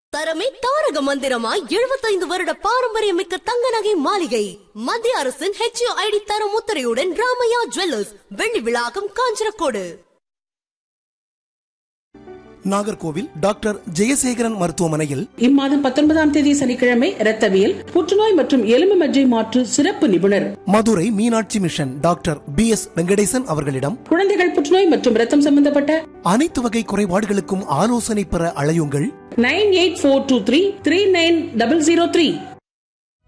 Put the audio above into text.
தரமே தாரக மந்திரமாய் எழுபத்தைந்து வருட பாரம்பரியமிக்க தங்க நகை மாளிகை மத்திய அரசின் ஹெச்ஐடி தர முத்திரையுடன் ராமையா ஜுவல்லர்ஸ் வெள்ளி விழாக்கம் காஞ்சரக்கோடு நாகர்கோவில் டாக்டர் ஜெயசேகரன் மருத்துவமனையில் இம்மாதம் பத்தொன்பதாம் தேதி சனிக்கிழமை இரத்தவியல் புற்றுநோய் மற்றும் எலும்பு மஜ்ஜை மாற்று சிறப்பு நிபுணர் Madurai Meenakshi mission doctor P S Venkatesan அவர்களிடம் குழந்தைகள் புற்றுநோய் மற்றும் ரத்தம் சம்பந்தப்பட்ட அனைத்து வகை குறைபாடுகளுக்கும் ஆலோசனை பெற அழையுங்கள் nine eight four two three three nine double zero three